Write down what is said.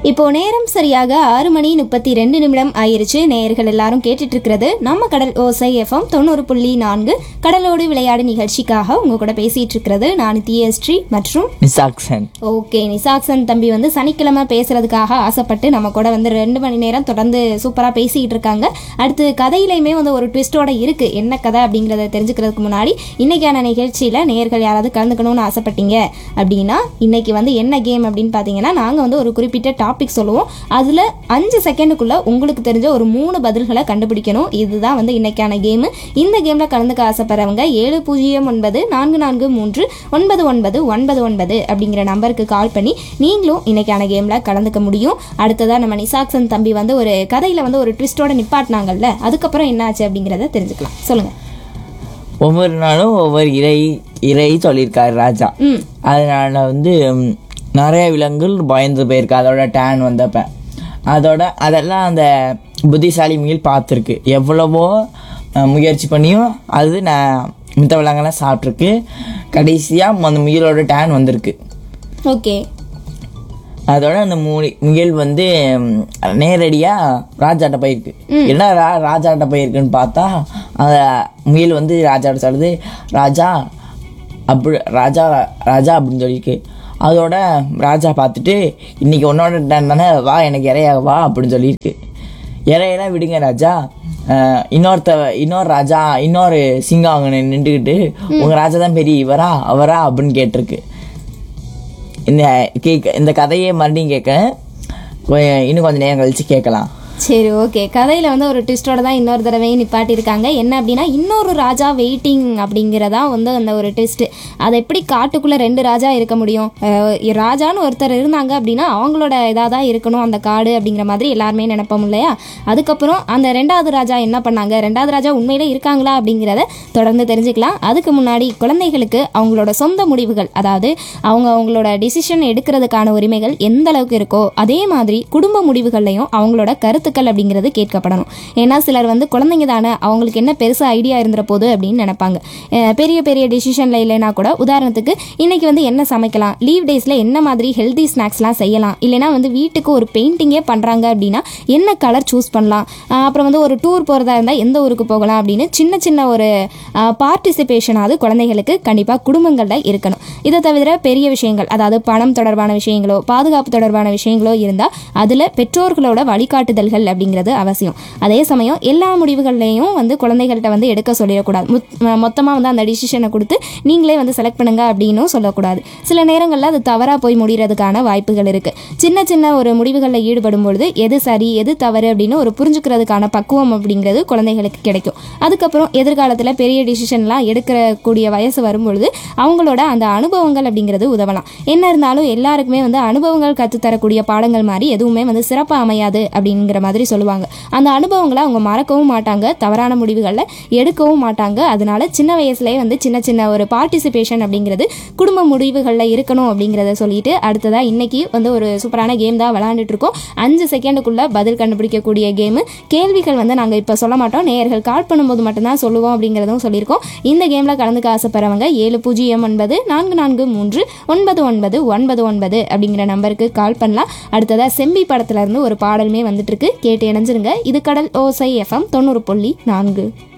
இப்போ நேரம் சரியாக ஆறு மணி முப்பத்தி ரெண்டு நிமிடம் ஆயிருச்சு நேயர்கள் எல்லாரும் கேட்டுட்டு இருக்கிறது நம்ம கடல் ஓசை எஃப்எம் தொண்ணூறு புள்ளி நான்கு கடலோடு விளையாடு நிகழ்ச்சிக்காக உங்க கூட பேசிட்டு இருக்கிறது நான் தியஸ்ரீ மற்றும் நிசாக்சன் ஓகே நிசாக்சன் தம்பி வந்து சனிக்கிழமை பேசுறதுக்காக ஆசைப்பட்டு நம்ம கூட வந்து ரெண்டு மணி நேரம் தொடர்ந்து சூப்பரா பேசிக்கிட்டு இருக்காங்க அடுத்து கதையிலையுமே வந்து ஒரு ட்விஸ்டோட இருக்கு என்ன கதை அப்படிங்கறத தெரிஞ்சுக்கிறதுக்கு முன்னாடி இன்னைக்கான நிகழ்ச்சியில நேயர்கள் யாராவது கலந்துக்கணும்னு ஆசைப்பட்டீங்க அப்படின்னா இன்னைக்கு வந்து என்ன கேம் அப்படின்னு பாத்தீங்கன்னா நாங்க வந்து ஒரு குறிப்பிட்ட டாபிக் சொல்லுவோம் அதுல அஞ்சு செகண்டுக்குள்ள உங்களுக்கு தெரிஞ்ச ஒரு மூணு பதில்களை கண்டுபிடிக்கணும் இதுதான் வந்து இன்னைக்கான கேம் இந்த கேம்ல கலந்துக்க ஆசைப்படுறவங்க ஏழு பூஜ்ஜியம் ஒன்பது நான்கு நான்கு மூன்று ஒன்பது ஒன்பது ஒன்பது ஒன்பது அப்படிங்கிற நம்பருக்கு கால் பண்ணி நீங்களும் இன்னைக்கான கேம்ல கலந்துக்க முடியும் அடுத்ததா நம்ம நிசாக்சன் தம்பி வந்து ஒரு கதையில வந்து ஒரு ட்விஸ்டோட நிப்பாட்டினாங்கல்ல அதுக்கப்புறம் என்னாச்சு அப்படிங்கறத தெரிஞ்சுக்கலாம் சொல்லுங்க ஒவ்வொரு நாளும் ஒவ்வொரு இறை இறை சொல்லியிருக்காரு ராஜா ம் அதனால வந்து ம், நிறைய விலங்குகள் பயந்து போயிருக்கு அதோட டேன் வந்தப்ப அதோட அதெல்லாம் அந்த புத்திசாலி முயல் பார்த்துருக்கு எவ்வளவோ அஹ், முயற்சி பண்ணியும் அது நான் மித்த விலங்கெல்லாம் சாப்பிட்ருக்கு கடைசியாக அந்த முயலோட டேன் வந்திருக்கு ஓகே அதோட அந்த மூலி முயல் வந்து ம், நேரடியா ராஜாட்ட போயிருக்கு என்ன ரா ராஜாட்ட போயிருக்குன்னு பார்த்தா அந்த முயல் வந்து ராஜாட்ட சொல்லுது ராஜா அப்படி ராஜா ராஜா அப்படின்னு சொல்லியிருக்கு அதோட ராஜா பார்த்துட்டு இன்னைக்கு உன்னோட டன் தானே வா எனக்கு இறையா வா அப்படின்னு சொல்லியிருக்கு இறையெல்லாம் விடுங்க ராஜா அஹ், இன்னொருத்த இன்னொரு ராஜா இன்னொரு சிங்கம் அங்கே நின்றுக்கிட்டு உங்கள் ராஜா தான் பெரிய இவரா அவரா அப்படின்னு கேட்டிருக்கு இந்த கேட்க இந்த கதையை மறுபடியும் கேட்க கொ- இன்னும் கொஞ்சம் நேரம் கழிச்சு கேட்கலாம் சரி ஓகே கதையில வந்து ஒரு ட்விஸ்டோட தான் இன்னொரு தடவையும் நிப்பாட்டியிருக்காங்க என்ன அப்படின்னா இன்னொரு ராஜா வெயிட்டிங் அப்படிங்கிறதா வந்து அந்த ஒரு ட்விஸ்ட் அதை எப்படி காட்டுக்குள்ள ரெண்டு ராஜா இருக்க முடியும் அஹ் ராஜான்னு ஒருத்தர் இருந்தாங்க அப்படின்னா அவங்களோட இதாக தான் இருக்கணும் அந்த காடு அப்படிங்கிற மாதிரி எல்லாருமே நினைப்போம் இல்லையா அதுக்கப்புறம் அந்த ரெண்டாவது ராஜா என்ன பண்ணாங்க ரெண்டாவது ராஜா உண்மையிலே இருக்காங்களா அப்படிங்கிறத தொடர்ந்து தெரிஞ்சுக்கலாம் அதுக்கு முன்னாடி குழந்தைகளுக்கு அவங்களோட சொந்த முடிவுகள் அதாவது அவங்க அவங்களோட டிசிஷன் எடுக்கிறதுக்கான உரிமைகள் எந்த அளவுக்கு இருக்கோ அதே மாதிரி குடும்ப முடிவுகள்லையும் அவங்களோட கருத்துக்கள் அப்படிங்கிறது கேட்கப்படணும் ஏன்னா சிலர் வந்து குழந்தைங்க தானே அவங்களுக்கு என்ன பெருசாக ஐடியா இருந்துற போகுது அப்படின்னு நினைப்பாங்க அஹ் பெரிய பெரிய டிசிஷனில் இல்லைனா கூட உதாரணத்துக்கு இன்னைக்கு வந்து என்ன சமைக்கலாம் லீவ் டேஸில் என்ன மாதிரி ஹெல்தி ஸ்நாக்ஸ்லாம் செய்யலாம் இல்லைனா வந்து வீட்டுக்கு ஒரு பெயிண்டிங்கே பண்ணுறாங்க அப்படின்னா என்ன கலர் சூஸ் பண்ணலாம் அஹ் அப்புறம் வந்து ஒரு டூர் போகிறதா இருந்தால் எந்த ஊருக்கு போகலாம் அப்படின்னு சின்ன சின்ன ஒரு பார்ட்டிசிபேஷனாவது குழந்தைகளுக்கு கண்டிப்பாக குடும்பங்களில் இருக்கணும் இதை தவிர பெரிய விஷயங்கள் அதாவது பணம் தொடர்பான விஷயங்களோ பாதுகாப்பு தொடர்பான விஷயங்களோ இருந்தால் அதில் பெற்றோர்களோட வழிகாட்டுதல்கள் அப்படிங்கிறது அவசியம் அதே சமயம் எல்லா முடிவுகள்லையும் வந்து குழந்தைகள்கிட்ட வந்து எடுக்க சொல்லிடக்கூடாது மொத்தமாக வந்து அந்த டிசிஷனை கொடுத்து நீங்களே வந்து செலக்ட் பண்ணுங்க அப்படின்னும் சொல்லக்கூடாது சில நேரங்களில் அது தவறாக போய் முடிகிறதுக்கான வாய்ப்புகள் இருக்குது சின்ன சின்ன ஒரு முடிவுகளில் ஈடுபடும் பொழுது எது சரி எது தவறு அப்படின்னு ஒரு புரிஞ்சுக்கிறதுக்கான பக்குவம் அப்படிங்கிறது குழந்தைகளுக்கு கிடைக்கும் அதுக்கப்புறம் எதிர்காலத்தில் பெரிய டிசிஷன்லாம் எடுக்கக்கூடிய வயசு வரும்பொழுது அவங்களோட அந்த அனுபவங்கள் அப்படிங்கிறது உதவலாம் என்ன இருந்தாலும் எல்லாருக்குமே வந்து அனுபவங்கள் கற்றுத்தரக்கூடிய பாடங்கள் மாதிரி எதுவுமே வந்து சிறப்பாக அமையாது அப்படிங்கிற மாதிரி சொல்லுவாங்க அந்த அனுபவங்களை அவங்க மறக்கவும் மாட்டாங்க தவறான முடிவுகளில் எடுக்கவும் மாட்டாங்க அதனால சின்ன வயசுலேயே வந்து சின்ன சின்ன ஒரு பார்ட்டிசிபேஷன் அப்படிங்கிறது குடும்ப முடிவுகளில் இருக்கணும் அப்படிங்கிறத சொல்லிட்டு அடுத்ததாக இன்னைக்கு வந்து ஒரு சூப்பரான கேம் தான் விளாண்டுட்டு இருக்கோம் அஞ்சு செகண்டுக்குள்ள பதில் கண்டுபிடிக்கக்கூடிய கேமு கேள்விகள் வந்து நாங்கள் இப்போ சொல்ல மாட்டோம் நேயர்கள் கால் பண்ணும்போது மட்டும்தான் சொல்லுவோம் அப்படிங்கிறதும் சொல்லியிருக்கோம் இந்த கேமில் கலந்துக்க ஆசைப்படுறவங்க ஏழு பூஜ்ஜியம் ஒன்பது நான்கு நான்கு மூன்று ஒன்பது ஒன்பது ஒன்பது ஒன்பது அப்படிங்கிற நம்பருக்கு கால் பண்ணலாம் அடுத்ததாக செம்பி படத்துல இருந்து ஒரு பாடலுமே வந்துட்டு இருக்கு கேட்டு இணைஞ்சிருங்க இது கடல் ஓசை எஃப்எம் தொண்ணூறு புள்ளி நான்கு